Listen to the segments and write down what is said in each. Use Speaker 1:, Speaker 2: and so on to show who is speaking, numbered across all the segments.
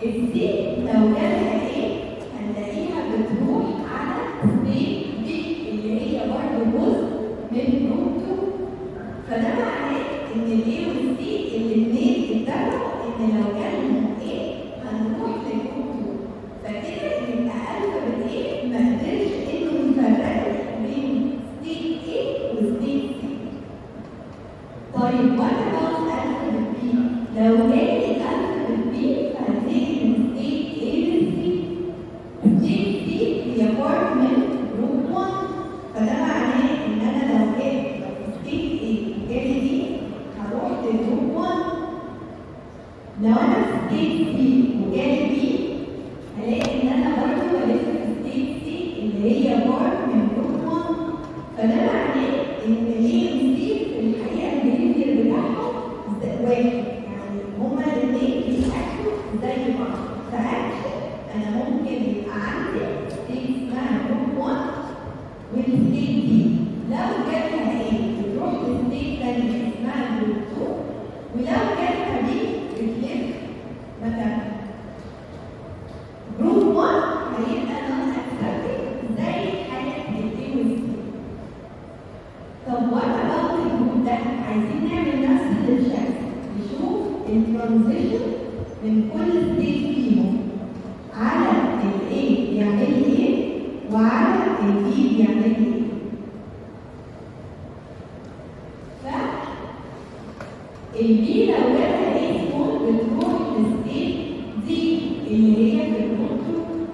Speaker 1: السي لو جالها ايه هنلاقيها بتروح على ستيت بي اللي هي برضه جزء من جروب 2 فده معناه ان الاي والسي الاثنين اتفقوا ان لو جالهم ايه هنروح لجروب 2 فكده يبقى الفابت ايه ما قدرش انه يفرق بين ستيت ايه وستيت سي طيب وانا بقى الفابت بي لو جالي الفابت بي فهتلاقي من ستيت ايه لسي ستيت سي هي بارت من جروب 1 فده معناه ان انا لو جيت لو في ستيت ايه وجالي دي هروح لجروب 1 لو انا في ستيت سي وجالي بي هلاقي ان انا برضه بلف في ستيت سي اللي هي بارت من جروب 1 فده معناه ان الاي والسي في الحقيقه البيهيفير بتاعهم ز- واحد يعني هما الاثنين بيأكلوا زي بعض فاكشن انا ممكن يبقى عندي ستيت اسمها جروب 1 والستيت دي لو جالها ايه بتروح لستيت تانية اسمها جروب 2 ولو جالها دي بتلف مكانها جروب 1 هيبقى نون اكسبتنج زي حاله الاثنين والسي طب وانا بقى الجروب ده عايزين نعمل نفس الشكل نشوف الترانزيشن من كل ستيت فيهم على الايه بيعمل ايه وعلى البي بيعمل ايه ف البي لو جالها ايه سمول بتروح للستيت دي اللي هي في الكنترول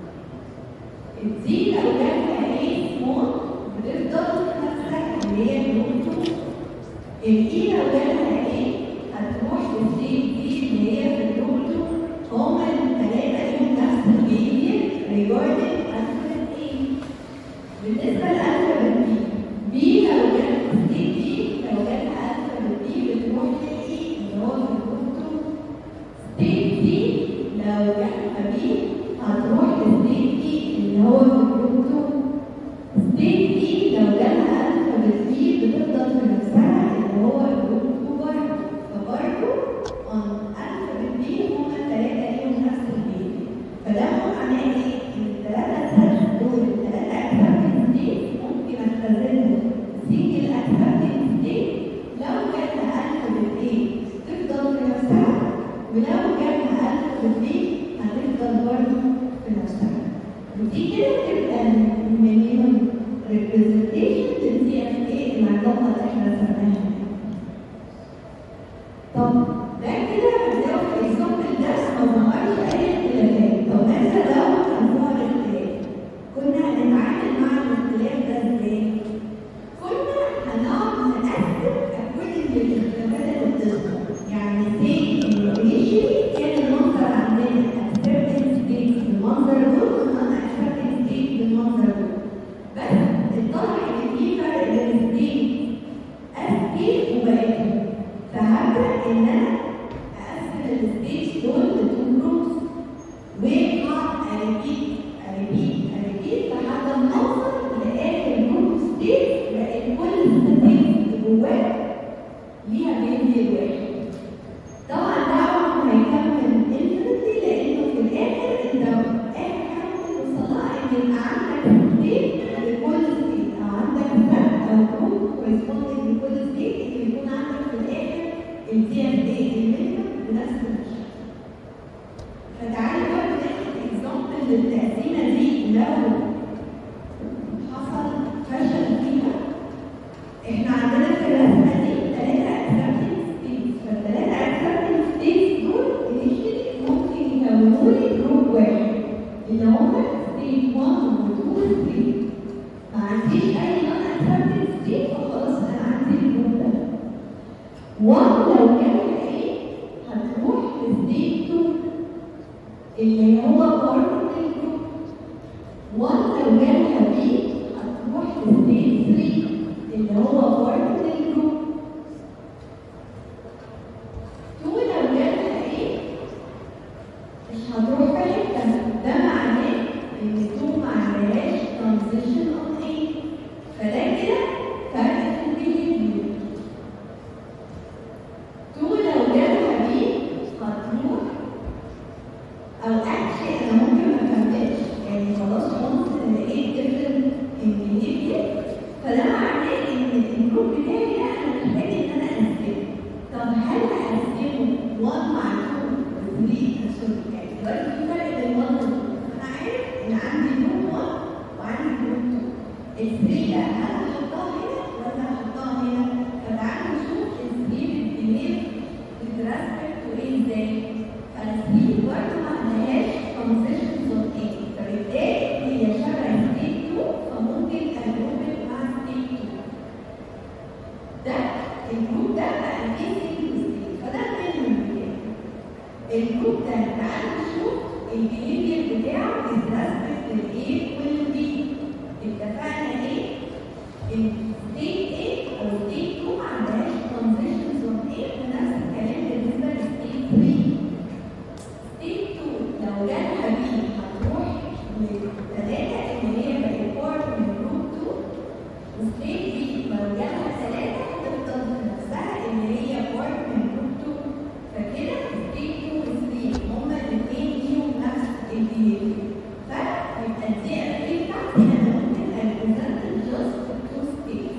Speaker 1: الدي لو جالها ايه سمول بتفضل نفسها اللي هي الكنترول الاي لو جالها ايه هتروح للستيت دي اللي هي في الكنترول هما الثلاثه ليهم نفس البيهيفير ريجاردنج الفابت ايه بالنسبه للالفابت بي بي لو جالها ستيت دي لو جالها الفابت بي بتروح للاي اللي هو في الكنترول ستيت دي لو جالها بي هتروح لستيت دي اللي هو في الكنترول ستيت دي لو جالها الفابت بي بتفضل في نفسها اللي هو الجروب 2 برضه فبرضه on الفابت بي هما الثلاثه ليهم نفس البيت فده معناه ايه؟ ان الثلاثه سيرش دول الثلاثه اكسبتنس دي ممكن اختزلهم سنجل اكسبتنس دي لو جالها الفابت ايه تفضل في نفسها ولو جالها الفابت بي هتفضل برضه في نفسها ودي كده بتبقى المليون ريبريزنتيشن للسي اف اي العلاقه اللي احنا رسمناها طب ده كده لو في اكزامبل ده ما ظهرش اي اختلافات طب ماذا لو كان ظهر اختلاف كنا هنتعامل مع الاختلاف ده ازاي؟ كنا هنقعد نقسم اكوردنج للاختلافات اللي بتظهر يعني زي انيشلي كان المنظر عندنا اكسبتنس ستيت بالمنظر دول ونون اكسبتنس ستيت بالمنظر دول بس اتضح ان في فرق بين ستيت اسكيل وبقيتهم فهبدا ان انا اقسم الستيج دول لتو جروبس وهقعد اريبيت اريبيت اريبيت لحد ما اوصل لاخر جروب ستيج بقت كل ستيج جواه ليها بيبي واحد طبعا ده عمره ما هيكمل انفينيتي لانه في الاخر انت اخر حاجه توصل لها ان يبقى عندك ستيج لكل ستيج او عندك سب او جروب كورسبوندنج لكل ستيج ان يكون عندك في الاخر الدي ام اي المينيمم بنفس الشكل فتعالى برضه ناخد اكزامبل للتقسيمه دي لو حصل فشل فيها احنا عندنا في الرسمه دي ثلاثه اكسبتنس ستيتس فالثلاثه اكسبتنس ستيتس دول initially ممكن يكونوا لي جروب واحد اللي هم ستيت 1 و 2 و 3 ما عنديش اي نون اكسبتنس ستيت فخلاص انا عندي الجروب ده 1 لو جالها ايه هتروح لستيت 2 اللي هو بارت من الجروب 1 لو جالها بي هتروح لستيت 3 اللي هو بارت من الجروب 2 لو جالها ايه مش هتروح في حته ده معناه ان 2 ما عندهاش ترانزيشن اون ايه فده كده فرق في البيهيفير ده الجروب ده بقى فيه سنجل ستيت فده المينيمم بتاعي الجروب ده تعال نشوف البيهيفير بتاعه بالنسبه للايه والبي اتفقنا ايه؟ الستيت ايه او ستيت 2 ما عندهاش ترانزيشنز اون ايه ونفس الكلام بالنسبه لستيت 3 ستيت 2 لو جالها بي هتروح لثلاثه اللي هي بقت بارت من جروب 2 وستيت بي لو جالها ثلاثه هتفضل في نفسها اللي هي بارت من جروب 2 فكده ستيت 2 و 3 هما الاثنين ليهم نفس البيهيفير فيبقى دي الريت بتاعتي انا ممكن اريبريزنت جاست تو ستيت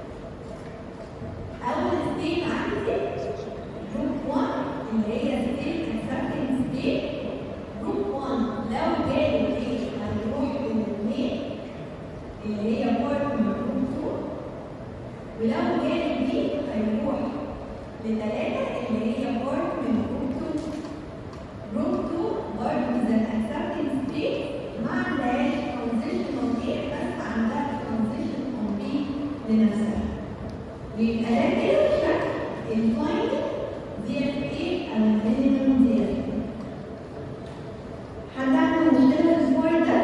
Speaker 1: اول ستيت عندي جروب 1 اللي هي ستيت اكسبتنج ستيت جروب 1 لو جالي ايه هنروح للاثنين اللي هي بارت من جروب 2 ولو جالي بي هيروح لثلاثه اللي هي بارت من جروب 2 جروب 2 برضه ذا accepting state ما عندهاش transition on A بس عندها transition on B لنفسها. يبقى ده كده شكل الفاينل دي اف ايه او المينيمم دي اف ايه. حد عنده مشكلة في السبوع ده؟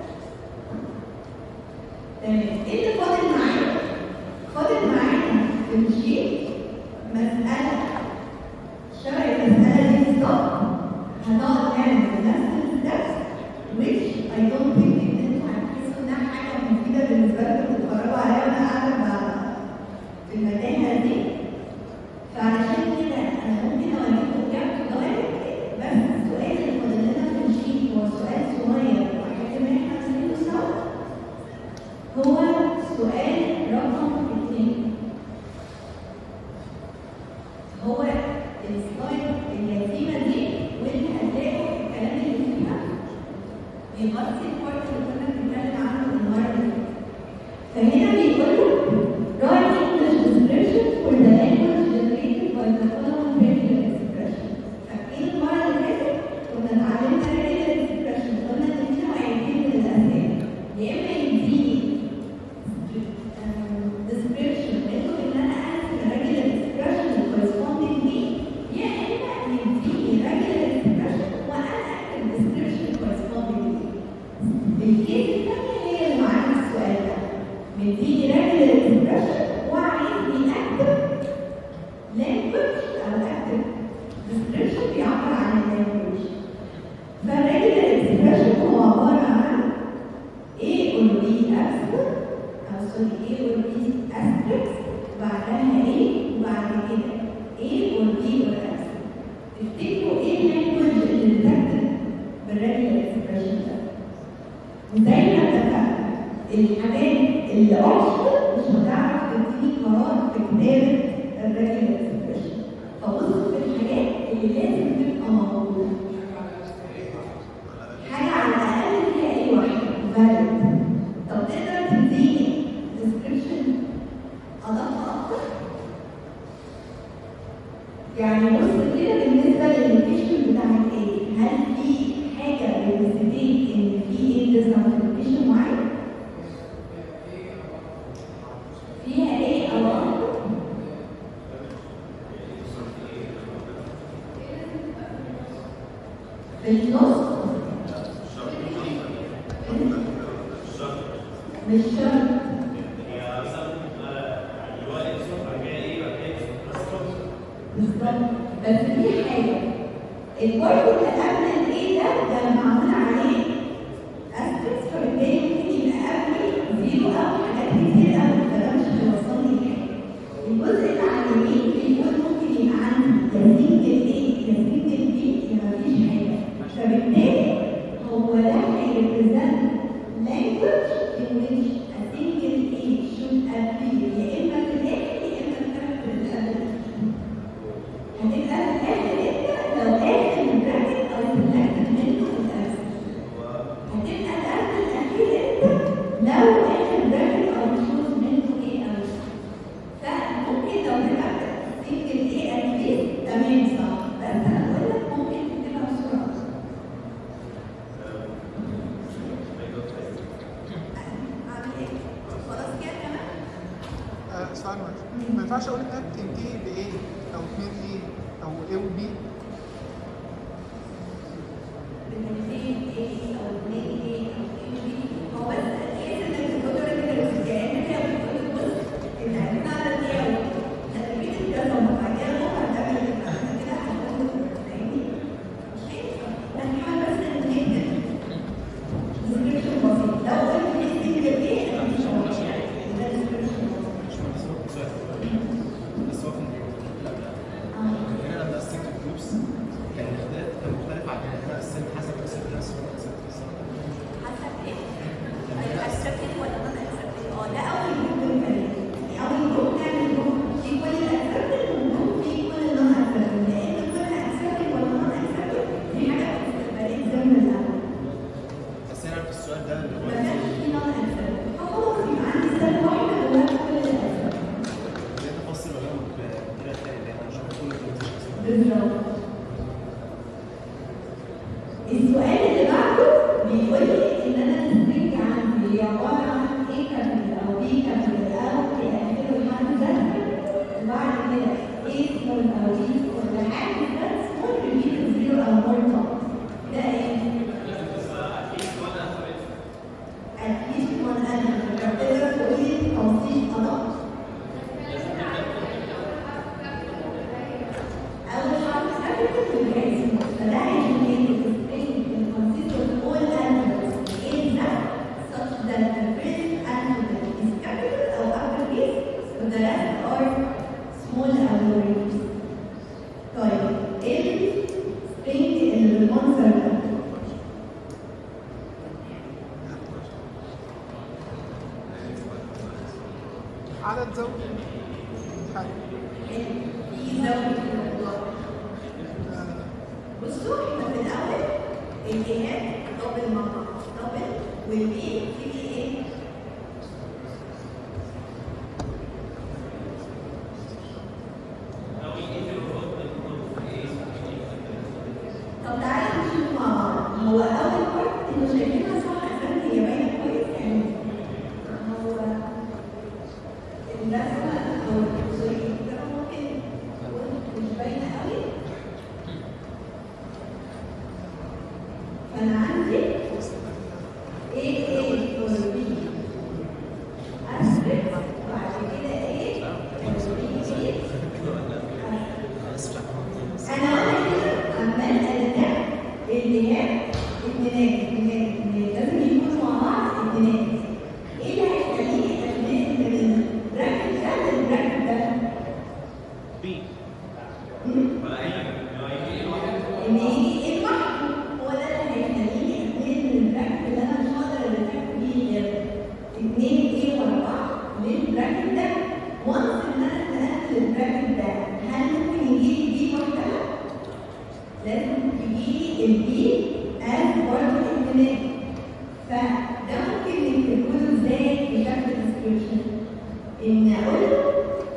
Speaker 1: تمام، ايه اللي فاضل معانا؟ فاضل معانا في الشيت مسألة شبه المسألة دي بالظبط هنقعد نعمل نفس الستبس which I don't think ان انتوا هتحسوا انها حاجة مفيدة بالنسبة لكم تتفرجوا عليها وانا قاعدة مع- في المتاهة دي فعشان كده انا ممكن اوريكم اجابته دايركت بس السؤال اللي فاضل لنا في الشيت هو سؤال صغير واحتمال ان احنا نحله سوا هو سؤال رقم اثنين هو السلايد اليتيمه دي واللي هتلاقوا الكلام اللي فيها بيغطي البارت اللي كنا بنتكلم عنه المره اللي فاتت. فهنا بيقول write English description for the language generated by the following regular expression. فاكرين المره اللي فاتت كنا اتعلمنا regular expression قلنا ان في نوعيتين من الاسئله يا اما يديني description منه ان انا اعرف regular expression corresponding ليه يا اما يديني regular expression وانا اكتب description corresponding ليه الكيس الثانيه هي اللي معانا في السؤال ده مديني regular expression وعايزني اكتب language او اكتب description بيعبر عن اللانجوج فالريجولار expression هو عباره عن A or B abstract أو سوري A or B asterisk بعدها A وبعد كده A or B or asterisk تفتكروا إيه اللانجوج اللي بتكتب بالريجولار expression ده؟ وزي ما اتفقنا الحاجات اللي أوبشنال مش هتعرف تديني قرار في كتابة الريجولار expression فبصوا في الحاجات اللي لازم تبقى موجودة حاجة على الأقل فيها إيه واحدة valid طب تقدر تديني description أدق أكتر؟ يعني بص كده بالنسبة لللوكيشن بتاعت إيه؟ هل في حاجة بتثبت إن في إيه تظهر في لوكيشن معين؟ فيها إيه أو أكتر؟ في النص مش شرط بالظبط بس في حاجه البرضه اللي قبل الايه ده ده معمول عليه اسبكت فبالتالي ممكن يبقى قبل زيرو او حاجات كتير قوي فده مش هيوصلني لحاجه الجزء اللي على اليمين بيقول ممكن يبقى عندي يا سنجل ايه يا سنجل بي يا مفيش حاجه فبالتالي هو ده هيريبريزنت language in which a single A should appear يا اما في الاخر يا اما في الكاركتر اللي قبل الأخير. هتبقى في الاخر انت لو اخر براكت او سلكت منه الاسم هتبقى الاسم الاخير انت لو اخر براكت او تشوز منه ايه او فممكن لو كتبت سنجل ايه اتليست تمام صح بس انا بقول لك ممكن تكتبها بسرعه اعمل ايه؟ خلاص كده تمام؟
Speaker 2: استنى ينفعش اقول انها بتنتهي بايه او 2 ايه او ايه وبي
Speaker 1: بالنسبة ايه او اتنين ايه او اتنين بي هو بس تحس انك الدكتور كده بس كأنك كده بتقول بص انت هتعمل ايه او تدريب الجسم وبعد كده ممكن هتعمل ايه بعد كده هتقول فاهمني؟ مش هينفع هنحاول بس نكتب description بسيط لو قلت لي سنجل ايه انا مش هقول ده description بسيط
Speaker 3: بس هو في
Speaker 1: اه
Speaker 3: هنا لما قسمت الجروبس كان الاختلاف كان مختلف عن هنا انا قسمت حسب قسمت نفسي وانا قسمت في الصراحه
Speaker 1: حسب ايه؟ accepted ولا non accepted؟ اه ده اول جروب يعني اول جروب نعمل جروب في كل accepted وجروب في كل non accepted لان كل accepted ولا non accepted دي حاجه بتبقى ضمن الاول
Speaker 3: بس هنا في السؤال ده اللي
Speaker 1: ما
Speaker 3: هو
Speaker 1: كانش في non accepted فخلاص يبقى عندي ستيب واحده جواها كل accepted
Speaker 3: ازاي تفصل ما بينهم بطريقه ثانيه لان انا مش عارف كل الكونفرزيشن
Speaker 1: بالظبط السؤال اللي بعده بيقول لي ان انا السترينج عندي هي عباره عن ايه كابيتال او بي كابيتال او الى اخره لحد ذلك وبعد كده ايه سمول او بي سمول لحد ده سمول ريبيت زيرو او مور توب ده ايه؟ at least one element تقدر تقول لي توصيف خلاص أول حرف capital والجاي فده هيجي the consist of all elements in that such that the first element is capital أو uppercase and the rest are small أو lowercase. طيب ايه الstring اللي بالمنظر ده؟
Speaker 2: عدد زوجي حاجه
Speaker 1: في زاوية في الموضوع
Speaker 2: آه،
Speaker 1: بصوا احنا في الاول الجهات دبل مع بعض دبل والبي في ايه؟ طب تعالى نشوف مع بعض هو اول بارت انتوا شايفينها صح اساسا هي باينه كويس يعني هو الرسمه او سوري الكتابه ممكن تكون مش باينه قوي فانا عندي ايه ايه فور بي اسبريت وبعد كده ايه فور بي ايه انا وانا كده عمال ارجع اللي هي اتنينات اتنينات اتنينات لازم يكونوا مع بعض اتنينات ايه اللي هيخليني اتنين من البراكت ده للبراكت ده؟
Speaker 3: بي
Speaker 1: ان يجي ايه لوحده هو ده اللي هيخليني اتنين من البراكت اللي انا مش هقدر ارجع بيه غير اتنين ايه ورا بعض للبراكت ده وانس ان انا اتنقلت للبراكت ده هل ممكن يجي لي بي لوحدها؟ لازم يجي البي as برضه احتمال فده ممكن نكتبه ازاي بشكل description ان اقول له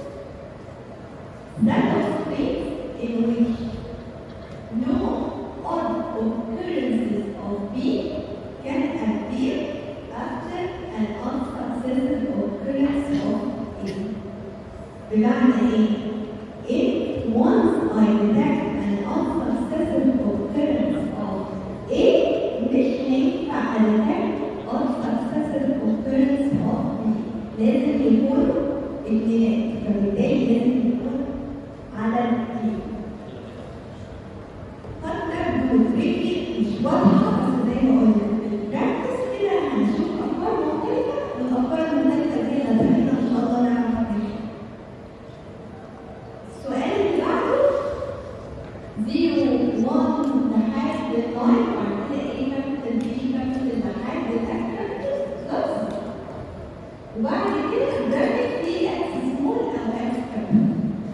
Speaker 1: that of space in which no odd occurrences of B can appear after an unsuccessive occurrence of A. بمعنى ايه؟ If once I detect an unsuccessive occurrence of A, مش هينفع detect unsuccessive occurrence of B. لازم يكونوا اتنين فبالتالي لازم يكون عدد اتنين. قد تبدو رجلي مش واضحة بس زي ما قلنا البراكتس كده هنشوف أفكار مختلفة والأفكار المختلفة دي هتخلينا إن شاء الله نعرف نحل. السؤال اللي بعده زيرو وان لحد ناين وبعد كده ايه كابيتال بي كابيتال لحد الاكس كابيتال وبعد كده البراكت فيه اكس سمول او اكس كابيتال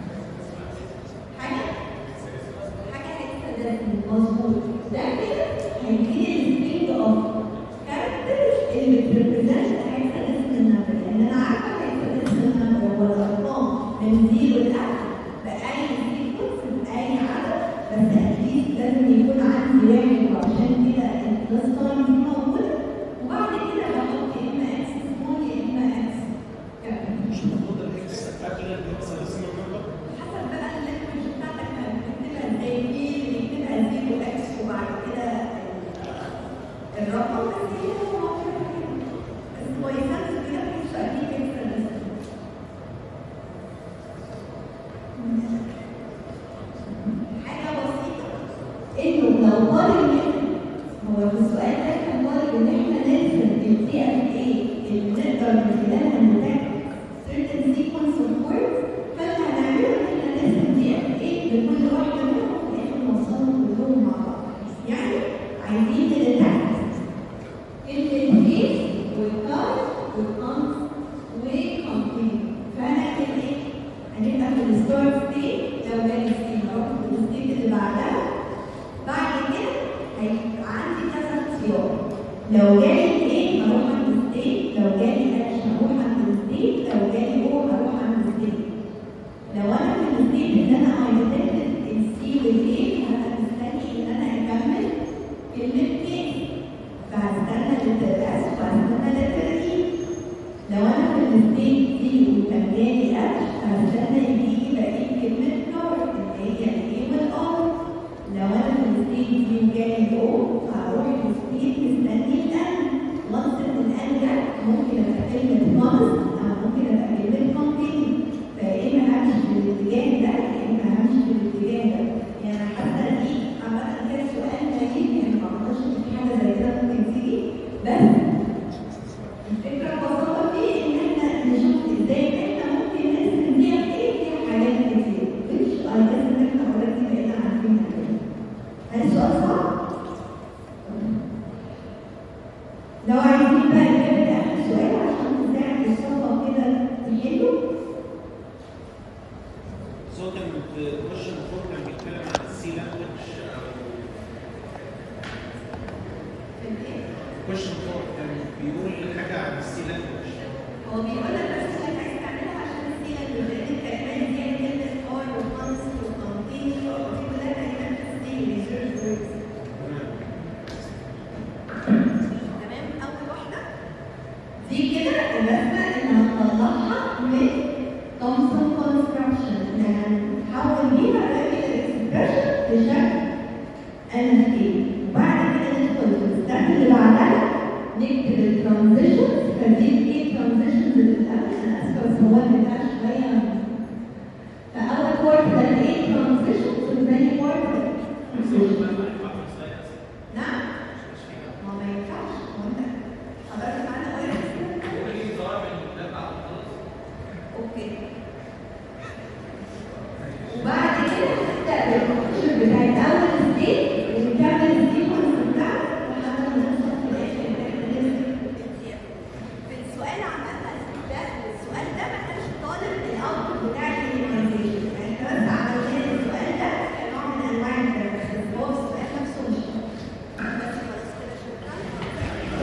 Speaker 1: حاجة حاجة هيكسدسني مظبوط ده كده هيديني السترينج اوف كاركترز اللي بتريبريزنت هيكسدسني النمبر لان انا عارفة هيكسدسني النمبر هو الارقام من زيرو لاكس بأي سيكونس بأي عدد بس اكيد لازم يكون عندي واحد وعشان كده البلس ساين دي موجودة وبعد كده بحط يا اما اكس سمول يا اما اكس كابيتال
Speaker 3: مش المفروض الاكس قبل الاكس
Speaker 1: حاجة بسيطة إنه لو طالب منه هو في السؤال ده كان طالب إن إحنا نرسم ال DFA اللي نقدر من خلالها نتاكد certain sequence of words فإحنا هنعمله إن إحنا نرسم DFA لكل واحدة منهم وفي الآخر نوصلهم كلهم مع بعض. يعني عايزين نتاكد كلمة إيه والكار والكونس وكونتينيو فهنعمل إيه؟ هنبقى في الستارت ستيت لو جالي ستيت هروح في الستيت اللي بعدها بعد كده هيبقى عندي كذا اختيار لو جالي ايه هروح عند الستيت لو جالي اتش هروح عند الستيت لو جالي او هروح عند الستيت لو انا في الستيت ان انا عايزه السي والايه هبقى مستني ان انا اكمل كلمه ايه فهستنى للتراس وهستنى للترتيب لو انا في الستيت دي وكان جالي اتش هستنى يجيلي بقيه كلمه كار اللي هي الايه والار لو انا في الستيت دي وجالي او هروح للستيت مستني الان وانس ان الان جت ممكن ابقى كلمه كونس او ممكن ابقى كلمه كونتينيو فيا اما همشي في الاتجاه ده يا اما همشي في الاتجاه ده يعني انا حاسه دي عامه كده سؤال غريب يعني ما اعتقدش ان في حاجه زي كده ممكن تيجي بس الفكرة ببساطة فيه إن إحنا نشوف إزاي إحنا ممكن نرسم بيها في إيه فيها حاجات كتير، which I guess إن إحنا already بقينا عارفينها كده. هل السؤال صعب؟ لو عايزين بقى نجيب آخر سؤال عشان نساعد الصفة كده تحله،
Speaker 3: سو كان في كويشن فور كان بيتكلم عن السي لانجوج
Speaker 1: في الإيه؟
Speaker 3: كويشن فور كان بيقول حاجه عن السي لانجوج
Speaker 1: هو بيقول لك بس إنك عايز تعملها عشان السيلة اللي بين الكلمات دي هي كلمة ار وكونس وكونتينيو ودي كلها كلمات في السي ريزيرف ووردز. تمام اول واحده دي كده الرسمه اللي هنطلعها من تومسون كونستراكشن يعني هنحول بيها الريجولار اكسبريشن لشكل NFA